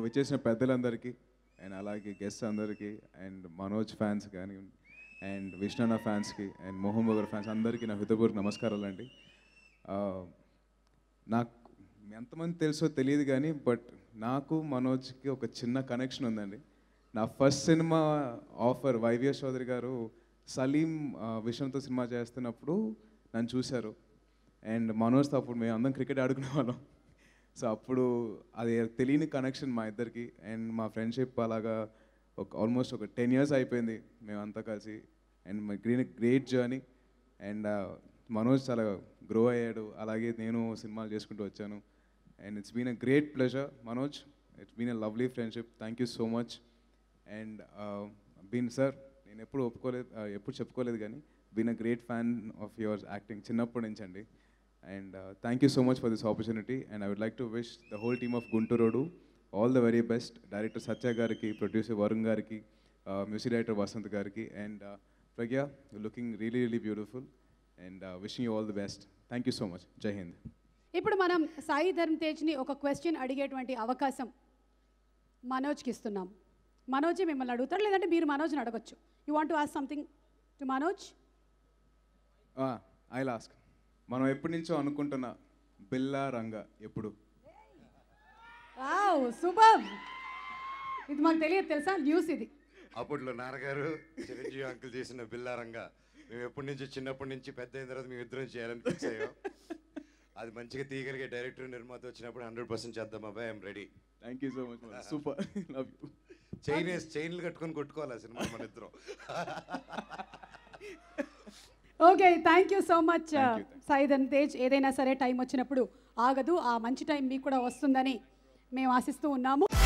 వచ్చేసిన పెద్దలందరికీ అండ్ అలాగే గెస్ట్ అందరికీ అండ్ మనోజ్ ఫ్యాన్స్ కానీ అండ్ విష్ణన్న ఫ్యాన్స్కి అండ్ మోహన్ బగర్ ఫ్యాన్స్ అందరికీ నా హృదయపూర్వక నమస్కారాలు అండి నాకు ఎంతమంది తెలుసో తెలియదు కానీ బట్ నాకు మనోజ్కి ఒక చిన్న కనెక్షన్ ఉందండి నా first cinema offer YVS Chowdary garu Salim ఆ, విషయంతో సినిమా చేస్తున్నప్పుడు నన్ను చూశారు అండ్ మనోజ్తో అప్పుడు మేము అందరం క్రికెట్ ఆడుకునే వాళ్ళం సో అప్పుడు అది తెలియని కనెక్షన్ మా ఇద్దరికి అండ్ మా ఫ్రెండ్షిప్ అలాగా ఒక ఆల్మోస్ట్ ఒక టెన్ ఇయర్స్ అయిపోయింది మేమంతా కలిసి and my green great journey and Manoj చాలా గ్రో అయ్యాడు అలాగే నేను సినిమాలు చేసుకుంటూ వచ్చాను and it's been a great pleasure Manoj it's been a lovely friendship thank you so much and been sir నేను ఎప్పుడు ఒప్పుకోలేదు uh, ఎప్పుడు చెప్పుకోలేదు కానీ been a great fan of your acting చిన్నప్పటి నుంచి అండి and thank you so much for this opportunity and I would like to wish the whole team of Gunturodu all the very best director Satya గారికి producer Varun గారికి music director Vasanth గారికి and Pragya looking really really beautiful and wishing you all the best thank you so much Jai Hind ఇప్పుడు మనం సాయి ధర్మ్ తేజ్ని ఒక question అడిగేటువంటి అవకాశం మనోజ్కి ఇస్తున్నాం మనోజే మిమ్మల్ని అడుగుతాడు లేదంటే మీరు మనోజ్ని అడగొచ్చు you want to ask something to Manoj I ask మనం ఎప్పటి నుంచో అనుకుంటున్న బిల్లా రంగ ఎప్పుడు వావ్ సూపర్ ఇది మాకు తెలియదు తెలుసా న్యూస్ ఇది అప్పట్లో నాన్నగారు చిరంజీవి అంకుల్ చేసిన బిల్లారంగా మేము ఎప్పటి నుంచి చిన్నప్పటి నుంచి పెద్ద అయిన తర్వాత మేము ఇద్దరం చేయాలని ఫిక్స్ అయ్యాం అది మంచిగా తీయగలిగే డైరెక్టర్ నిర్మాత వచ్చినప్పుడు హండ్రెడ్ పర్సెంట్ చేద్దాం అబ్బాయి I'm ready thank you so much super love you chain వేసి చైన్లు కట్టుకొని కొట్టుకోవాలి ఆ సినిమా మన ఇద్దరం okay thank you so much Thank you, thank you. Sai Dharam Tej ఏదైనా సరే టైం వచ్చినప్పుడు ఆగదు ఆ మంచి టైం మీకు కూడా వస్తుందని మేము ఆశిస్తూ ఉన్నాము